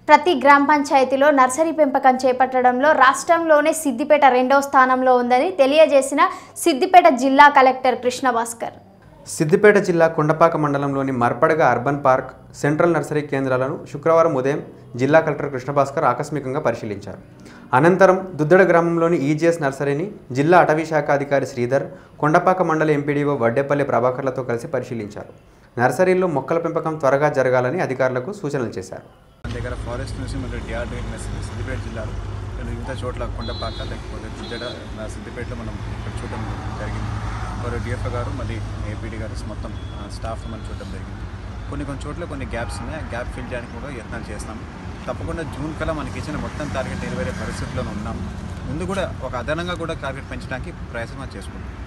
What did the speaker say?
ప్రతి గ్రామ పంచాయతీలో నర్సరీ పెంపకం చేపట్టడంలో రాష్ట్రంలోనే సిద్దిపేట రెండవ స్థానంలో ఉందని తెలియజేసిన సిద్దిపేట జిల్లా కలెక్టర్ కృష్ణ భాస్కర్ సిద్దిపేట జిల్లా కొండపాక మండలంలోని Marpadaga urban park central nursery కేంద్రాలను శుక్రవారం ఉదయం జిల్లా కలెక్టర్ కృష్ణభాస్కర్ ఆకస్మికంగా పరిశీలించారు అనంతరం దుద్దడ గ్రామంలోని ఈజీఎస్ నర్సరీని జిల్లా అటవీ శాఖ అధికారి శ్రీధర్ కొండపాక మండల ఎంపీడీఓ వడ్డేపల్లి ప్రభాకర్లతో కలిసి పరిశీలించారు నర్సరీల్లో మొక్కల పెంపకం త్వరగా జరగాలని అధికారులకు సూచనలు చేశారు మన దగ్గర ఫారెస్ట్ నుంచి మన డిఆర్డీఎన్ సిద్దిపేట జిల్లాలో నేను వివిధ చోట్ల కొండపాక లేకపోతే దుద్దెడ నా సిద్దిపేటలో మనం ఇక్కడ చూడడం జరిగింది వారు డిఎఫ్ఓ గారు మళ్ళీ ఏపీడీ గారు మొత్తం ఆ, స్టాఫ్ మనం చూడడం జరిగింది కొన్ని కొన్ని చోట్ల కొన్ని గ్యాప్స్ ఉన్నాయి ఆ గ్యాప్ ఫిల్ చేయడానికి కూడా యత్నాలు చేస్తాం తప్పకుండా జూన్ కల్లా మనకి ఇచ్చిన మొత్తం టార్గెట్ నెరవేరే పరిస్థితిలో ఉన్నాం ముందు కూడా ఒక అదనంగా కూడా టార్గెట్ పెంచడానికి ప్రయత్నం చేసుకుంటాం